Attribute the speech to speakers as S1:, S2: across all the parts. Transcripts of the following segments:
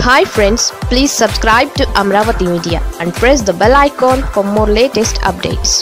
S1: hi friends please subscribe to Amaravati media and press the bell icon for more latest updates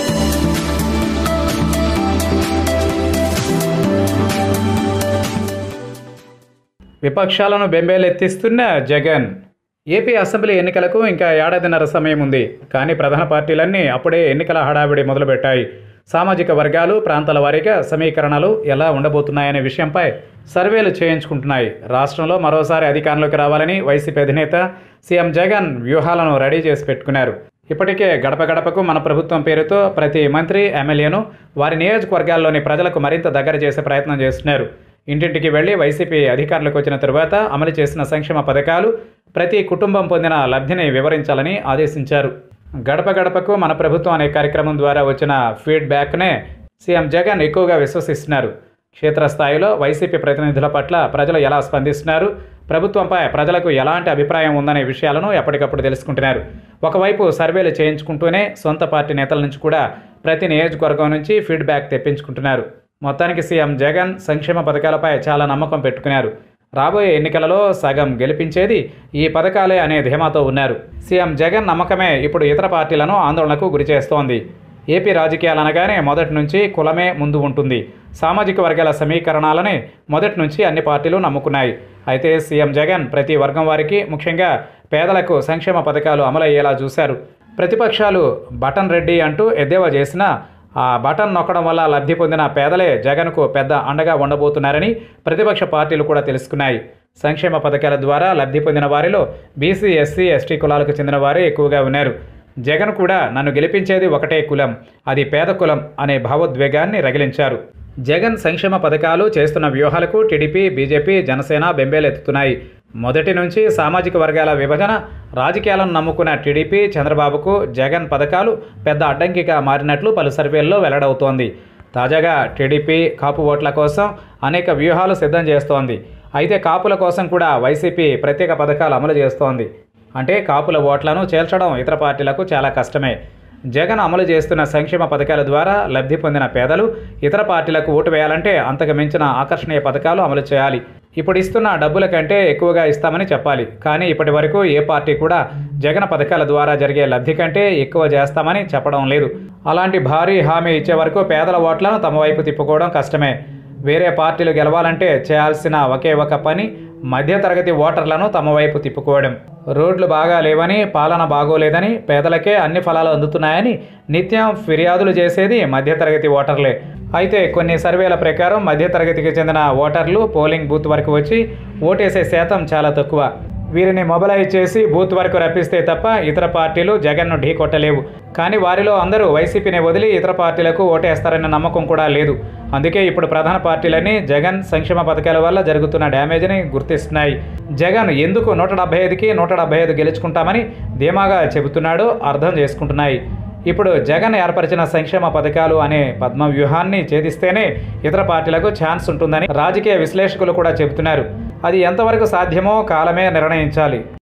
S2: విపక్షాలను బెంబేలెత్తిస్తున్న Jagan AP assembly ఎన్నికలకు ఇంకా ఏడాదిన్నర సమయం ఉంది కానీ ప్రధాన పార్టీలన్నీ అప్పుడే ఎన్నికల హడావిడి మొదలుపెట్టాయి సామాజిక వర్గాలు ప్రాంతాల వారీగా సమీకరణలు ఎలా ఉండబోతున్నాయనే విషయంపై సర్వేలు చేయించుకుంటున్నాయి రాష్ట్రంలో మరోసారి అధికారంలోకి రావాలని వైసీపీ అధినేత సీఎం జగన్ వ్యూహాలను రెడీ చేసి పెట్టుకున్నారు ఇప్పటికే గడప గడపకు మన ప్రభుత్వం పేరుతో ప్రతి మంత్రి ఎమ్మెల్యేను వారి నియోజకవర్గాల్లోని ప్రజలకు మరింత దగ్గర చేసే ప్రయత్నం చేస్తున్నారు ఇంటింటికి వెళ్లి వైసీపీ అధికారులకు వచ్చిన తరువాత అమలు చేసిన సంక్షేమ పథకాలు ప్రతి కుటుంబం పొందిన లబ్ధిని వివరించాలని ఆదేశించారు గడప గడపకు మన ప్రభుత్వం అనే కార్యక్రమం ద్వారా వచ్చిన ఫీడ్బ్యాక్నే సీఎం జగన్ ఎక్కువగా విశ్వసిస్తున్నారు క్షేత్రస్థాయిలో వైసీపీ ప్రతినిధుల పట్ల ప్రజలు ఎలా స్పందిస్తున్నారు ప్రభుత్వంపై ప్రజలకు ఎలాంటి అభిప్రాయం ఉందనే విషయాలను ఎప్పటికప్పుడు తెలుసుకుంటున్నారు ఒకవైపు సర్వేలు చేయించుకుంటూనే సొంత పార్టీ నేతల నుంచి కూడా ప్రతి నియోజకవర్గం నుంచి ఫీడ్బ్యాక్ తెప్పించుకుంటున్నారు మొత్తానికి సీఎం జగన్ సంక్షేమ పథకాలపై చాలా నమ్మకం పెట్టుకున్నారు రాబోయే ఎన్నికలలో సగం గెలిపించేది ఈ పథకాలే అనే ధీమాతో ఉన్నారు సీఎం జగన్ నమ్మకమే ఇప్పుడు ఇతర పార్టీలను ఆందోళనకు గురిచేస్తోంది ఏపీ రాజకీయాలు అనగానే మొదటి నుంచి కులమే ముందు ఉంటుంది సామాజిక వర్గాల సమీకరణాలని మొదటి నుంచి అన్ని పార్టీలు నమ్ముకున్నాయి అయితే సీఎం జగన్ ప్రతి వర్గం వారికి ముఖ్యంగా పేదలకు సంక్షేమ పథకాలు అమలయ్యేలా చూశారు ప్రతిపక్షాలు బటన్ రెడ్డి అంటూ ఎద్దేవా చేసినా ఆ బటన్ నొక్కడం వల్ల లబ్ధి పొందిన పేదలే జగన్కు పెద్ద అండగా ఉండబోతున్నారని ప్రతిపక్ష పార్టీలు కూడా తెలుసుకున్నాయి సంక్షేమ పథకాల ద్వారా లబ్ధి పొందిన వారిలో బీసీ ఎస్సీ ఎస్టీ కులాలకు చెందిన వారే ఎక్కువగా ఉన్నారు జగన్ కూడా నన్ను గెలిపించేది ఒకటే కులం అది పేద కులం అనే భావోద్వేగాన్ని రగిలించారు జగన్ సంక్షేమ పథకాలు చేస్తున్న వ్యూహాలకు టీడీపీ బీజేపీ జనసేన బెంబేలెత్తుతున్నాయి మొదటి నుంచి సామాజిక వర్గాల విభజన రాజకీయాలను నమ్ముకున్న టీడీపీ చంద్రబాబుకు జగన్ పథకాలు పెద్ద అడ్డంకిగా మారినట్లు పలు సర్వేల్లో వెల్లడవుతోంది తాజాగా టీడీపీ కాపు ఓట్ల కోసం అనేక వ్యూహాలు సిద్ధం చేస్తోంది అయితే కాపుల కోసం కూడా వైసీపీ ప్రత్యేక పథకాలు అమలు చేస్తోంది అంటే కాపుల ఓట్లను చేల్చడం ఇతర పార్టీలకు చాలా కష్టమే జగన్ అమలు చేస్తున్న సంక్షేమ పథకాల ద్వారా లబ్ధి పొందిన పేదలు ఇతర పార్టీలకు ఓటు వేయాలంటే అంతకు మించిన ఆకర్షణీయ పథకాలు అమలు చేయాలి ఇప్పుడు ఇస్తున్న డబ్బుల కంటే ఎక్కువగా ఇస్తామని చెప్పాలి కానీ ఇప్పటి వరకు ఏ పార్టీ కూడా జగన్ పథకాల ద్వారా జరిగే లబ్ధి కంటే ఎక్కువ చేస్తామని చెప్పడం లేదు అలాంటి భారీ హామీ ఇచ్చే వరకు పేదల ఓట్లను తమ వైపు తిప్పుకోవడం కష్టమే వేరే పార్టీలు గెలవాలంటే చేయాల్సిన ఒకే ఒక పని మధ్యతరగతి ఓటర్లను తమ వైపు తిప్పుకోవడం రోడ్లు బాగా లేవని పాలన బాగోలేదని పేదలకే అన్ని ఫలాలు అందుతున్నాయని నిత్యం ఫిర్యాదులు చేసేది మధ్యతరగతి ఓటర్లే అయితే కొన్ని సర్వేల ప్రకారం మధ్యతరగతికి చెందిన ఓటర్లు పోలింగ్ బూత్ వరకు వచ్చి ఓటేసే శాతం చాలా తక్కువ వీరిని మొబలైజ్ చేసి బూత్ వరకు రప్పిస్తే తప్ప ఇతర పార్టీలు జగన్ను ఢీకొట్టలేవు కానీ వారిలో అందరూ వైసీపీని వదిలి ఇతర పార్టీలకు ఓటేస్తారన్న నమ్మకం కూడా లేదు అందుకే ఇప్పుడు ప్రధాన పార్టీలన్నీ జగన్ సంక్షేమ పథకాల వల్ల జరుగుతున్న డ్యామేజ్ని గుర్తిస్తున్నాయి జగన్ ఎందుకు నూట డెబ్బై ఐదుకి నూట డెబ్బై ఐదు గెలుచుకుంటామని ధీమాగా చెబుతున్నాడో అర్థం చేసుకుంటున్నాయి ఇప్పుడు జగన్ ఏర్పరిచిన సంక్షేమ పథకాలు అనే పద్మ వ్యూహాన్ని ఛేదిస్తేనే ఇతర పార్టీలకు ఛాన్స్ ఉంటుందని రాజకీయ విశ్లేషకులు కూడా చెబుతున్నారు అది ఎంతవరకు సాధ్యమో కాలమే నిర్ణయించాలి